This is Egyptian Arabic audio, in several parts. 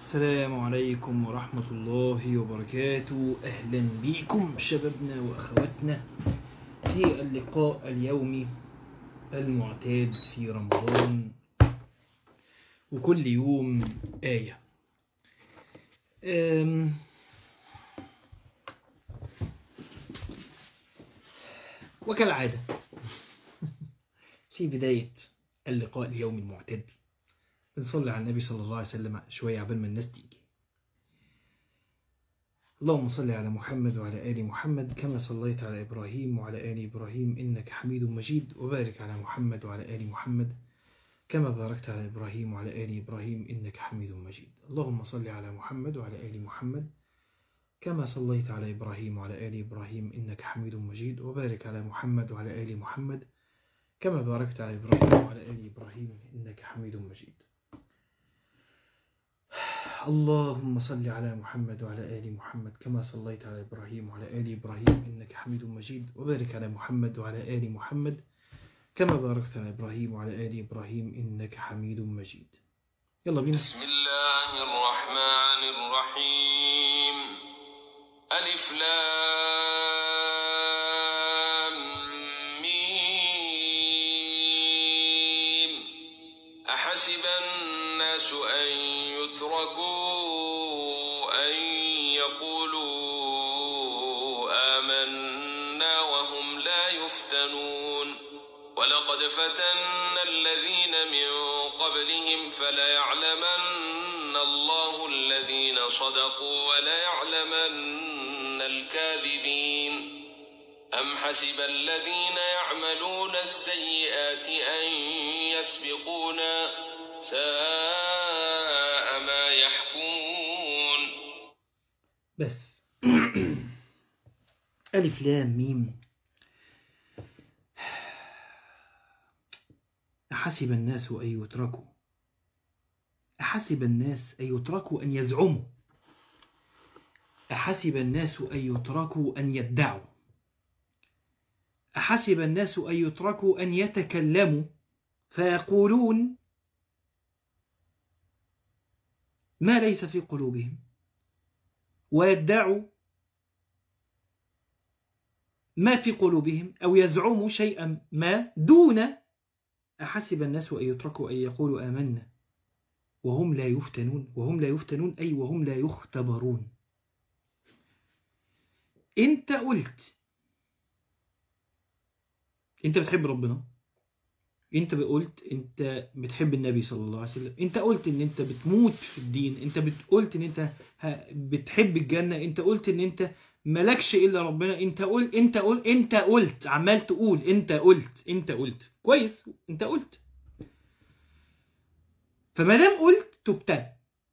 السلام عليكم ورحمة الله وبركاته أهلا بكم شبابنا وأخواتنا في اللقاء اليومي المعتاد في رمضان وكل يوم آية أم وكالعادة في بداية اللقاء اليومي المعتاد بنصلي على النبي صلى الله عليه وسلم شوية عبال ما الناس تيجي اللهم صل على محمد وعلى آل محمد كما صليت على إبراهيم وعلى آل إبراهيم إنك حميد مجيد وبارك على محمد وعلى آل محمد كما باركت على إبراهيم وعلى آل إبراهيم إنك حميد مجيد اللهم صل على محمد وعلى آل محمد كما صليت على إبراهيم وعلى آل إبراهيم إنك حميد مجيد وبارك على محمد وعلى آل محمد كما باركت على إبراهيم وعلى آل إبراهيم إنك حميد مجيد اللهم صل على محمد وعلى آل محمد كما صليت على إبراهيم وعلى آل إبراهيم إنك حميد مجيد وبارك على محمد وعلى آل محمد كما باركت على إبراهيم وعلى آل إبراهيم إنك حميد مجيد يلا بينا بسم الله الرحمن الرحيم ألف لام ميم أحسب الناس أن يتركوا أن يقولوا آمنا وهم لا يفتنون ولقد فتنا الذين من قبلهم فليعلمن الله الذين صدقوا وليعلمن الكاذبين أم حسب الذين يعملون السيئات أن يسبقونا ساء ما يحكمون بس ألف لام ميم أحسب الناس أن يتركوا أحسب الناس أن يتركوا أن يزعموا أحسب الناس أن يتركوا أن يدعوا أحسب الناس أن يتركوا أن يتكلموا فيقولون ما ليس في قلوبهم ويدعوا ما في قلوبهم أو يزعموا شيئا ما دون أحسب الناس أن يتركوا أن يقولوا آمنا وهم لا يفتنون وهم لا يفتنون أي وهم لا يختبرون أنت قلت أنت بتحب ربنا أنت قلت أنت بتحب النبي صلى الله عليه وسلم أنت قلت أن أنت بتموت في الدين أنت قلت أن أنت بتحب الجنة أنت قلت أن أنت ملكش الا ربنا انت قول انت قول انت قلت عمال تقول انت قلت انت قلت كويس انت قلت فما دام قلت تبتلى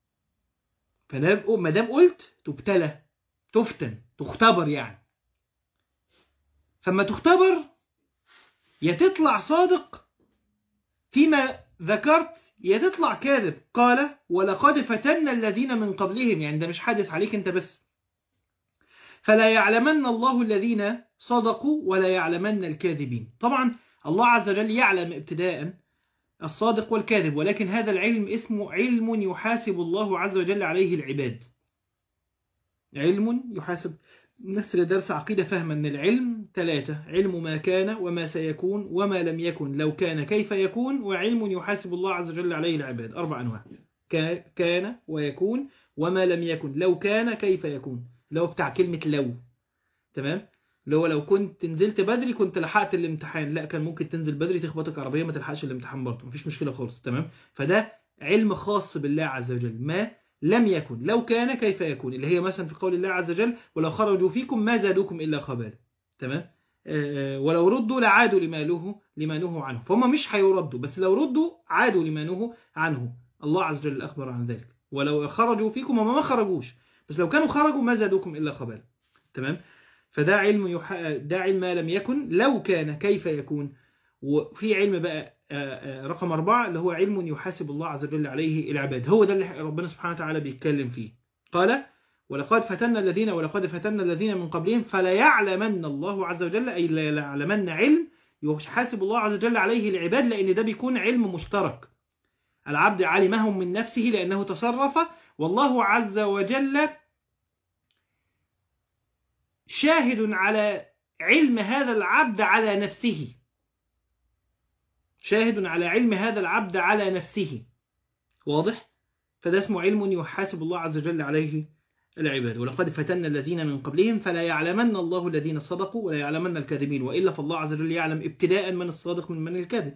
فما دام قلت تبتلى تفتن تختبر يعني فما تختبر يا تطلع صادق فيما ذكرت يا تطلع كاذب قال ولقد فتنا الذين من قبلهم يعني ده مش حادث عليك انت بس فلا يعلمن الله الذين صدقوا ولا يعلمن الكاذبين طبعا الله عز وجل يعلم ابتداء الصادق والكاذب ولكن هذا العلم اسمه علم يحاسب الله عز وجل عليه العباد علم يحاسب نسر درس عقيدة فهم أن العلم ثلاثة علم ما كان وما سيكون وما لم يكن لو كان كيف يكون وعلم يحاسب الله عز وجل عليه العباد أربع أنواع كان ويكون وما لم يكن لو كان كيف يكون لو بتاع كلمة لو تمام اللي هو لو كنت نزلت بدري كنت لحقت الامتحان لا كان ممكن تنزل بدري تخبطك عربية ما تلحقش الامتحان برضه مفيش مشكلة خالص تمام فده علم خاص بالله عز وجل ما لم يكن لو كان كيف يكون اللي هي مثلا في قول الله عز وجل ولو خرجوا فيكم ما زادوكم إلا خبالا تمام آه ولو ردوا لعادوا لما نهوا لما نهوا عنه فهم مش هيردوا بس لو ردوا عادوا لما نهوا عنه الله عز وجل أخبر عن ذلك ولو خرجوا فيكم هم ما خرجوش بس لو كانوا خرجوا ما زادوكم إلا خبالا تمام فده علم يح... ده علم ما لم يكن لو كان كيف يكون وفي علم بقى رقم أربعة اللي هو علم يحاسب الله عز وجل عليه العباد هو ده اللي ربنا سبحانه وتعالى بيتكلم فيه قال ولقد فتنا الذين ولقد فتنا الذين من قبلهم فلا يعلمن الله عز وجل أي لا يعلمن علم يحاسب الله عز وجل عليه العباد لأن ده بيكون علم مشترك العبد علمهم من نفسه لأنه تصرف والله عز وجل شاهد على علم هذا العبد على نفسه شاهد على علم هذا العبد على نفسه واضح فده اسمه علم يحاسب الله عز وجل عليه العباد ولقد فتنا الذين من قبلهم فلا يعلمن الله الذين صدقوا ولا يعلمن الكاذبين وإلا فالله عز وجل يعلم ابتداء من الصادق من من الكاذب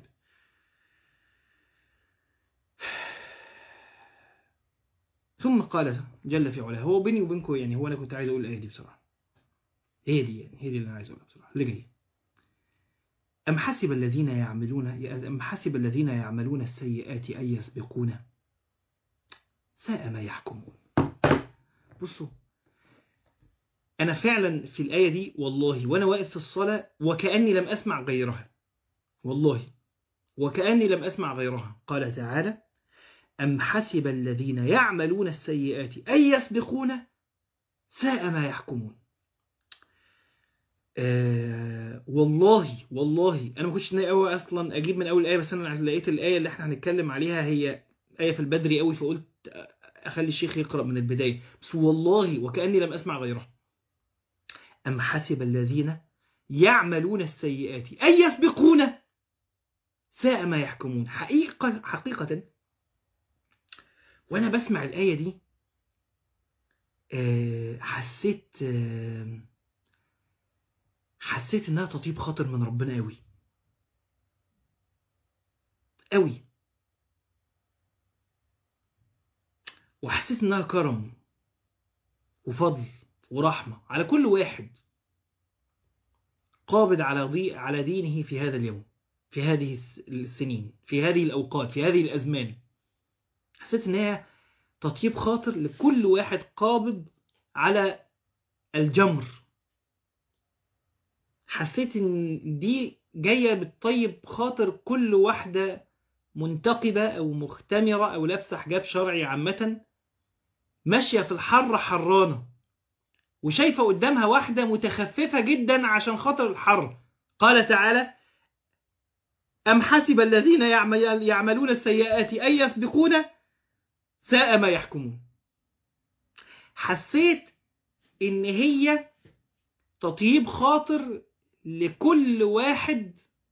ثم قال جل في علاه هو بيني وبينكم يعني هو انا كنت عايز اقول الايه دي بصراحه هي دي يعني هي دي اللي انا عايز اقولها بصراحه اللي جايه ام حسب الذين يعملون ام حسب الذين يعملون السيئات ان يسبقونا ساء ما يحكمون بصوا انا فعلا في الايه دي والله وانا واقف في الصلاه وكاني لم اسمع غيرها والله وكاني لم اسمع غيرها قال تعالى أم حسب الذين يعملون السيئات أن يسبقون ساء ما يحكمون آه والله والله أنا ما كنتش ناوي أصلا أجيب من أول آية بس أنا لقيت الآية اللي احنا هنتكلم عليها هي آية في البدري قوي فقلت أخلي الشيخ يقرأ من البداية بس والله وكأني لم أسمع غيرها أم حسب الذين يعملون السيئات أن يسبقون ساء ما يحكمون حقيقة حقيقة وانا بسمع الايه دي حسيت حسيت انها تطيب خاطر من ربنا قوي قوي وحسيت انها كرم وفضل ورحمه على كل واحد قابض على ضي على دينه في هذا اليوم في هذه السنين في هذه الاوقات في هذه الازمان حسيت ان هي تطيب خاطر لكل واحد قابض على الجمر حسيت ان دي جايه بتطيب خاطر كل واحده منتقبه او مختمره او لابسه حجاب شرعي عامه ماشيه في الحر حرانه وشايفه قدامها واحده متخففه جدا عشان خاطر الحر قال تعالى أم حسب الذين يعملون السيئات أن يسبقون ساء ما يحكمون حسيت ان هي تطيب خاطر لكل واحد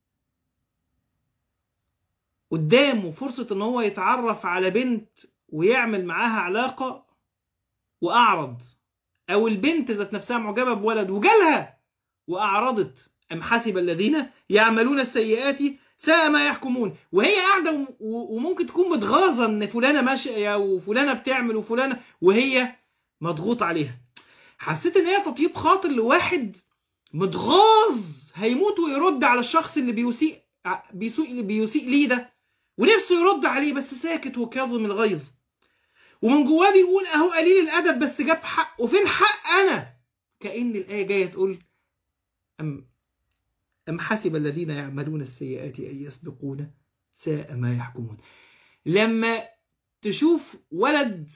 قدامه فرصة ان هو يتعرف على بنت ويعمل معاها علاقة واعرض او البنت ذات نفسها معجبة بولد وجالها واعرضت ام حسب الذين يعملون السيئات ساء ما يحكمون وهي قاعده وممكن تكون متغاظه ان فلانه ماشيه وفلانه بتعمل وفلانه وهي مضغوط عليها حسيت ان هي تطيب خاطر لواحد متغاظ هيموت ويرد على الشخص اللي بيسيء بيسيء بيسيء ليه ده ونفسه يرد عليه بس ساكت وكاظم الغيظ ومن جواه بيقول اهو قليل الادب بس جاب حق وفين حق انا كأن الآية جاية تقول أم أم حسب الذين يعملون السيئات أن يسبقون ساء ما يحكمون لما تشوف ولد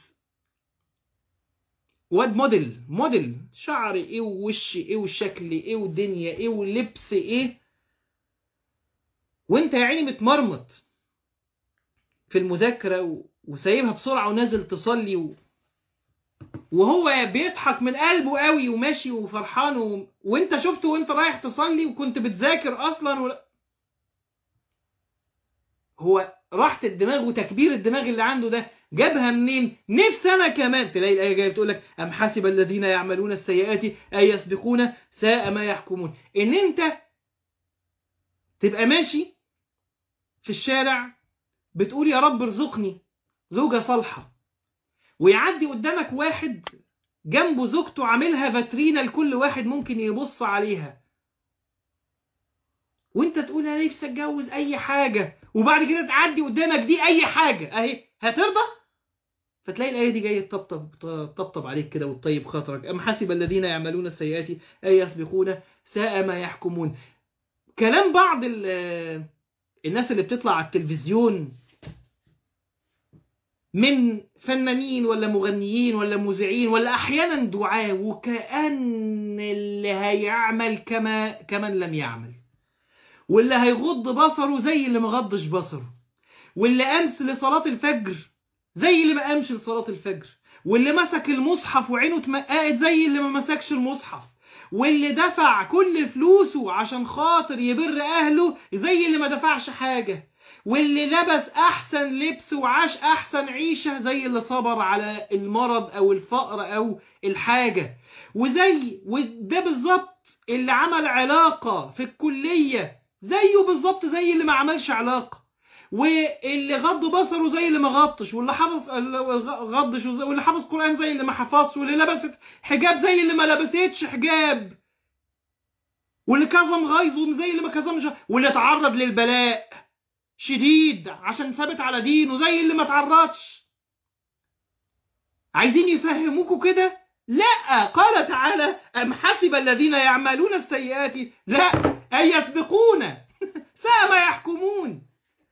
واد موديل موديل شعر ايه ووش ايه وشكل ايه ودنيا ايه ولبس ايه وانت يا عيني متمرمط في المذاكرة وسايبها بسرعة ونازل تصلي و... وهو بيضحك من قلبه قوي وماشي وفرحان و... وانت شفته وانت رايح تصلي وكنت بتذاكر اصلا و... هو راحة الدماغ وتكبير الدماغ اللي عنده ده جابها منين نفسي انا كمان تلاقي الايه جايه بتقول لك ام حسب الذين يعملون السيئات ان يسبقون ساء ما يحكمون ان انت تبقى ماشي في الشارع بتقول يا رب ارزقني زوجة صالحة ويعدي قدامك واحد جنبه زوجته عاملها فاترينا لكل واحد ممكن يبص عليها وانت تقول انا نفسي اتجوز اي حاجة وبعد كده تعدي قدامك دي اي حاجة اهي هترضى فتلاقي الآية دي جاية تطبطب تطبطب عليك كده وتطيب خاطرك أم حسب الذين يعملون السيئات أن يسبقون ساء ما يحكمون كلام بعض الناس اللي بتطلع على التلفزيون من فنانين ولا مغنيين ولا مذيعين ولا احيانا دعاة وكأن اللي هيعمل كما كمن لم يعمل واللي هيغض بصره زي اللي مغضش بصره واللي امس لصلاه الفجر زي اللي ما قامش لصلاه الفجر واللي مسك المصحف وعينه اتمققت زي اللي ما مسكش المصحف واللي دفع كل فلوسه عشان خاطر يبر اهله زي اللي ما دفعش حاجه واللي لبس احسن لبس وعاش احسن عيشه زي اللي صبر على المرض او الفقر او الحاجه وزي وده بالظبط اللي عمل علاقه في الكليه زيه بالظبط زي اللي ما عملش علاقه واللي غض بصره زي اللي ما غطش واللي حفظ اللي غضش وزي- واللي حفظ قرآن زي اللي ما حفظش واللي لبست حجاب زي اللي ما لبستش حجاب واللي كظم غيظه زي اللي ما كظمش واللي اتعرض للبلاء شديد عشان ثابت على دينه زي اللي ما اتعرضش عايزين يفهموكوا كده لا قال تعالى أم حسب الذين يعملون السيئات لا أن يسبقون ساء ما يحكمون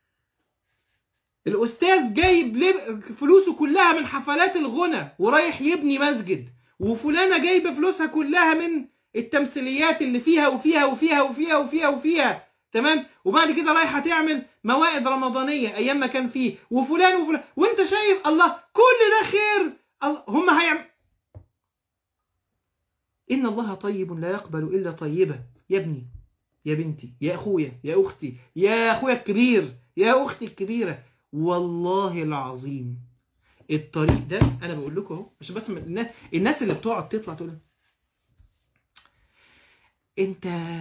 الأستاذ جايب لب- فلوسه كلها من حفلات الغنى ورايح يبني مسجد وفلانة جايبة فلوسها كلها من التمثيليات اللي فيها وفيها وفيها وفيها وفيها وفيها تمام وبعد كده رايحة تعمل موائد رمضانية أيام ما كان فيه وفلان وفلان وأنت شايف الله كل ده خير الله- هم هيعمل إن الله طيب لا يقبل إلا طيبة يا ابني يا بنتي يا أخويا يا أختي يا أخويا الكبير يا أختي الكبيرة والله العظيم الطريق ده أنا بقول لكم أهو عشان بس من- الناس الناس اللي بتقعد تطلع تقول أنت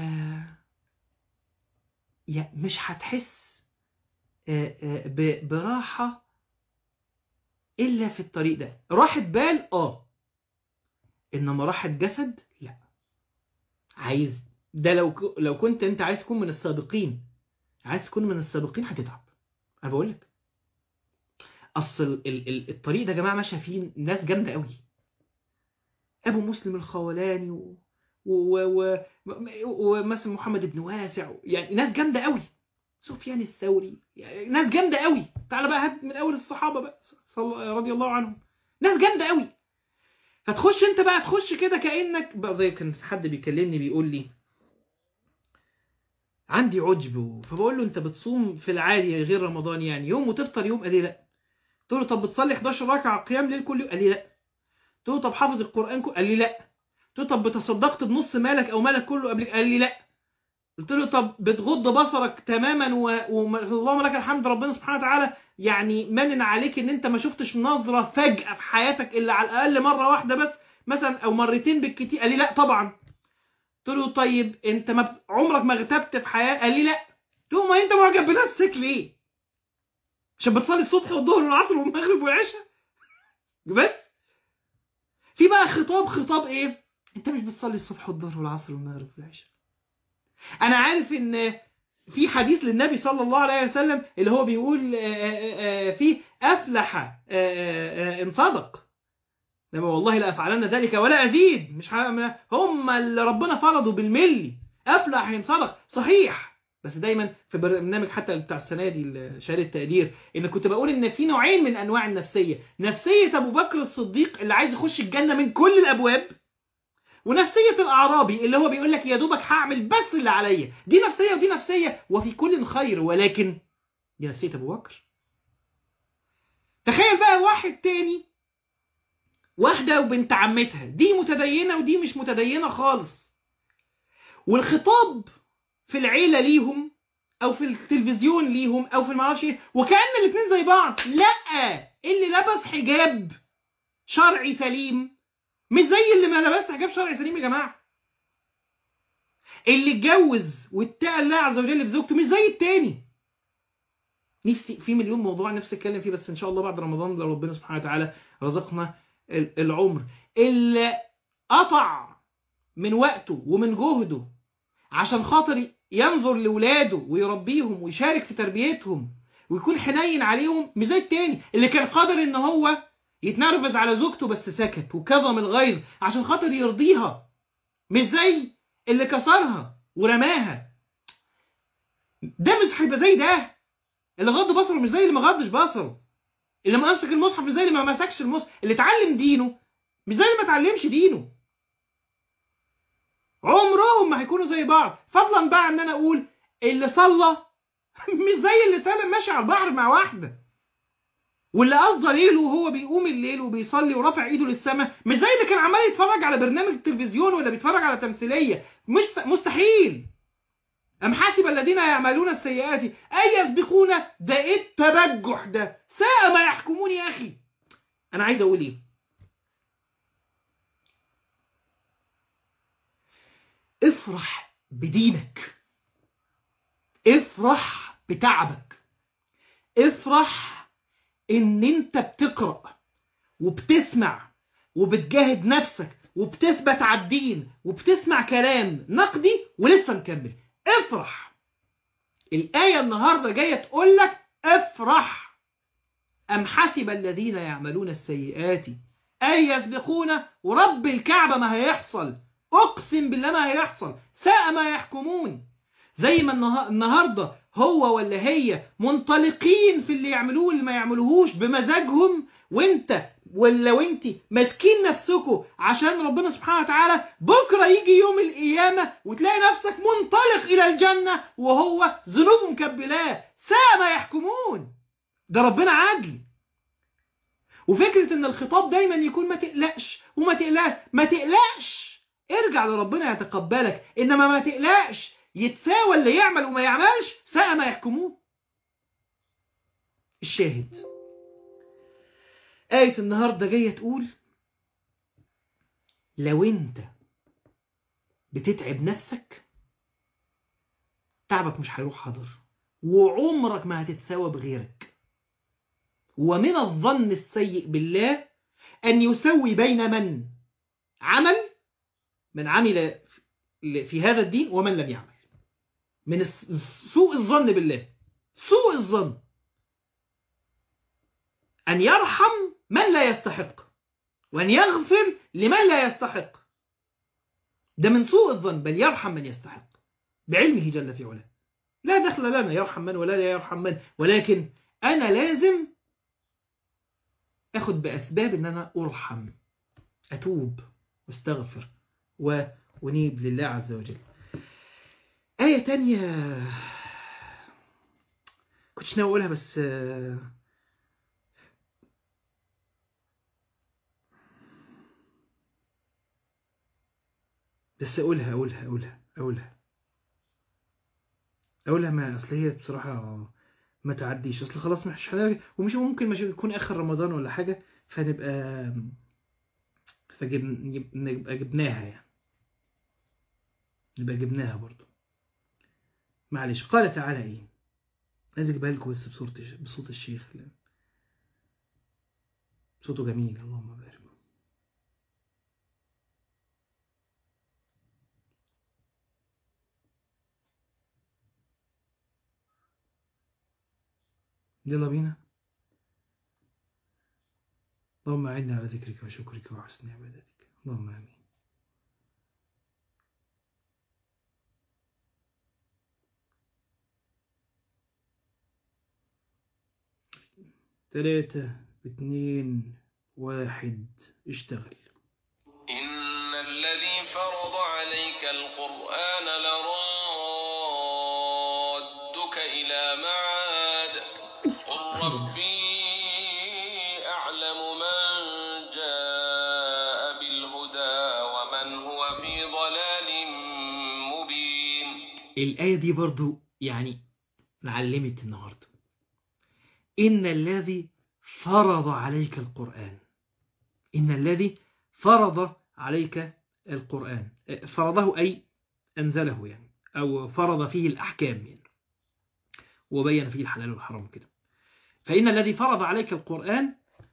يا مش هتحس آه، آه، ب- براحة إلا في الطريق ده راحة بال آه إنما راحة جسد لا عايز ده لو ك- لو كنت أنت عايز تكون من السابقين عايز تكون من السابقين هتتعب أنا بقول لك أصل ال- ال- الطريق ده يا جماعة ماشية فيه ناس جامدة قوي أبو مسلم الخولاني و... و... و... ومثلا محمد بن واسع يعني ناس جامده قوي سفيان الثوري يعني ناس جامده قوي تعال بقى هات من اول الصحابه بقى صل... رضي الله عنهم ناس جامده قوي فتخش انت بقى تخش كده كانك بقى زي كان حد بيكلمني بيقول لي عندي عجب فبقول له انت بتصوم في العادي غير رمضان يعني يوم وتفطر يوم قال لي لا قلت له طب بتصلي 11 ركعه قيام ليل كل يوم قال لي لا قلت له طب حافظ القران كله قال لي لا قلت له طب بتصدقت بنص مالك او مالك كله قبل قال لي لا قلت له طب بتغض بصرك تماما واللهم لك الحمد ربنا سبحانه وتعالى يعني منن عليك ان انت ما شفتش نظره فجأة في حياتك الا على الاقل مره واحده بس مثلا او مرتين بالكتير قال لي لا طبعا قلت له طيب انت ما ب- عمرك ما اغتبت في حياه قال لي لا قلت له ما انت معجب بنفسك ليه عشان بتصلي الصبح والظهر والعصر والمغرب والعشاء بس في بقى خطاب خطاب ايه انت مش بتصلي الصبح والظهر والعصر والمغرب والعشاء انا عارف ان في حديث للنبي صلى الله عليه وسلم اللي هو بيقول آه، آه، آه، فيه افلح آه، آه، آه، ان صدق لما والله لا افعلن ذلك ولا ازيد مش ه- ما- هم اللي ربنا فرضوا بالملي افلح ان صدق صحيح بس دايما في برنامج حتى بتاع السنه دي شهاده التقدير ان كنت بقول ان في نوعين من انواع النفسيه نفسيه ابو بكر الصديق اللي عايز يخش الجنه من كل الابواب ونفسية الأعرابي اللي هو بيقول لك يا دوبك هعمل بس اللي عليا دي نفسية ودي نفسية وفي كل خير ولكن دي نفسية أبو بكر تخيل بقى واحد تاني واحدة وبنت عمتها دي متدينة ودي مش متدينة خالص والخطاب في العيلة ليهم أو في التلفزيون ليهم أو في المعرفش إيه وكأن الاتنين زي بعض لأ اللي لبس حجاب شرعي سليم مش زي اللي ما لبس حجاب شرعي سليم يا جماعه اللي اتجوز واتقى الله عز وجل في زوجته مش زي التاني نفسي في مليون موضوع نفسي اتكلم فيه بس ان شاء الله بعد رمضان لو ربنا سبحانه وتعالى رزقنا ال- العمر اللي قطع من وقته ومن جهده عشان خاطر ينظر لاولاده ويربيهم ويشارك في تربيتهم ويكون حنين عليهم مش زي التاني اللي كان قادر ان هو يتنرفز على زوجته بس سكت وكظم الغيظ عشان خاطر يرضيها مش زي اللي كسرها ورماها ده مش هيبقى زي ده اللي غض بصره مش زي اللي ما غضش بصره اللي مسك المصحف مش زي اللي ما مسكش المصحف اللي اتعلم دينه مش زي اللي ما اتعلمش دينه عمرهم ما هيكونوا زي بعض فضلا بقى ان انا اقول اللي صلى مش زي اللي طالع ماشي على البحر مع واحده واللي قصده ليله وهو بيقوم الليل وبيصلي ورافع ايده للسماء مش زي اللي كان عمال يتفرج على برنامج تلفزيون ولا بيتفرج على تمثيليه مش مستحيل أم حسب الذين يعملون السيئات أن يسبقونا ده إيه التبجح ده ساء ما يحكمون يا أخي أنا عايز أقول إيه افرح بدينك افرح بتعبك افرح ان انت بتقرأ وبتسمع وبتجاهد نفسك وبتثبت على الدين وبتسمع كلام نقدي ولسه مكمل افرح الآية النهاردة جاية تقول لك افرح أم حسب الذين يعملون السيئات أن يسبقونا ورب الكعبة ما هيحصل أقسم بالله ما هيحصل ساء ما يحكمون زي ما النها- النهاردة هو ولا هي منطلقين في اللي يعملوه اللي ما يعملوهوش بمزاجهم وانت ولا وانت ماسكين نفسكم عشان ربنا سبحانه وتعالى بكرة يجي يوم القيامة وتلاقي نفسك منطلق إلى الجنة وهو ذنوب مكبلاه ساء ما يحكمون ده ربنا عدل وفكرة ان الخطاب دايما يكون ما تقلقش وما تقلقش ما تقلقش ارجع لربنا يتقبلك انما ما تقلقش يتساوى اللي يعمل وما يعملش ساء ما يحكمون الشاهد آية النهاردة جاية تقول لو انت بتتعب نفسك تعبك مش هيروح حاضر وعمرك ما هتتساوى بغيرك ومن الظن السيء بالله أن يسوي بين من عمل من عمل في هذا الدين ومن لم يعمل من الس- سوء الظن بالله سوء الظن أن يرحم من لا يستحق وأن يغفر لمن لا يستحق ده من سوء الظن بل يرحم من يستحق بعلمه جل في علاه لا دخل لنا يرحم من ولا لا يرحم من ولكن أنا لازم أخد بأسباب أن أنا أرحم أتوب واستغفر وأنيب لله عز وجل آية تانية كنتش ناوي أقولها بس آه، بس أقولها أقولها أقولها أقولها أقولها ما أصل هي بصراحة ما تعديش أصل خلاص مش هنرجع ومش ممكن مش يكون آخر رمضان ولا حاجة فنبقى فجب نبقى جبناها يعني نبقى جبناها برضو معلش قال تعالى ايه عايز اجيبها لكم بس بصوت بصوت الشيخ لا. صوته جميل اللهم بارك يلا بينا اللهم أعنا على ذكرك وشكرك وحسن عبادتك اللهم آمين ثلاثة اتنين واحد اشتغل إن الذي فرض عليك القرآن لرادك إلى معاد قل ربي أعلم من جاء بالهدى ومن هو في ضلال مبين الآية دي برضو يعني معلمت النهاردة إن الذي فرض عليك القرآن إن الذي فرض عليك القرآن فرضه أي أنزله يعني أو فرض فيه الأحكام يعني وبين فيه الحلال والحرام كده فإن الذي فرض عليك القرآن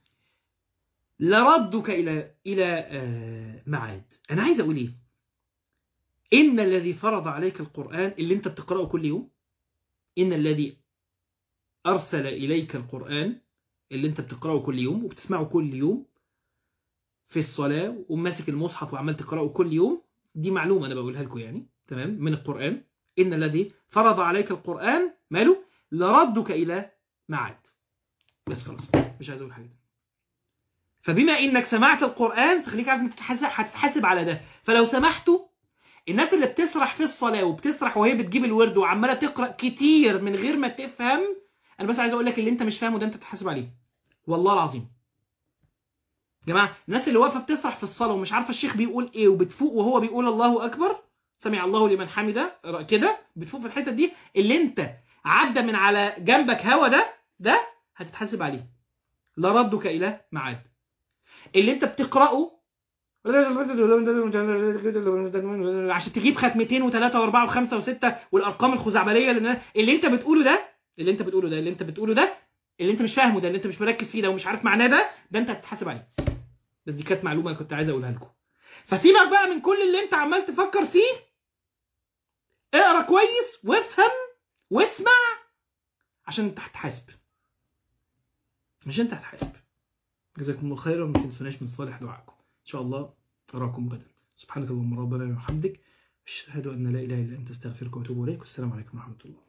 لردك إلى إلى آه، معاد أنا عايز أقول إيه إن الذي فرض عليك القرآن اللي أنت بتقرأه كل يوم إن الذي أرسل إليك القرآن اللي أنت بتقرأه كل يوم وبتسمعه كل يوم في الصلاة وماسك المصحف وعمال تقرأه كل يوم دي معلومة أنا بقولها لكم يعني تمام من القرآن إن الذي فرض عليك القرآن ماله لردك إلى معاد بس خلاص مش عايز أقول حاجة تانية. فبما إنك سمعت القرآن فخليك عارف إنك هتتحاسب هتتحاسب على ده فلو سمحتوا الناس اللي بتسرح في الصلاه وبتسرح وهي بتجيب الورد وعماله تقرا كتير من غير ما تفهم انا بس عايز اقول لك اللي انت مش فاهمه ده انت تتحاسب عليه والله العظيم يا جماعه الناس اللي واقفه بتسرح في الصلاه ومش عارفه الشيخ بيقول ايه وبتفوق وهو بيقول الله اكبر سمع الله لمن حمده كده بتفوق في الحته دي اللي انت عدى من على جنبك هوا ده ده هتتحاسب عليه لا ردك الى معاد اللي انت بتقراه عشان تجيب ختمتين وثلاثه واربعه وخمسه وسته والارقام الخزعبليه اللي, اللي انت بتقوله ده اللي انت بتقوله ده اللي انت بتقوله ده اللي انت مش فاهمه ده اللي انت مش مركز فيه ده ومش عارف معناه ده ده انت هتتحاسب عليه بس دي كانت معلومه انا كنت عايز اقولها لكم فسيبك بقى من كل اللي انت عمال تفكر فيه اقرا كويس وافهم واسمع عشان انت هتحاسب مش انت هتحاسب جزاكم الله خيرا وما تنسوناش من صالح دعائكم ان شاء الله اراكم غدا سبحانك اللهم ربنا وبحمدك اشهد ان لا اله الا انت استغفرك واتوب اليك والسلام عليكم ورحمه الله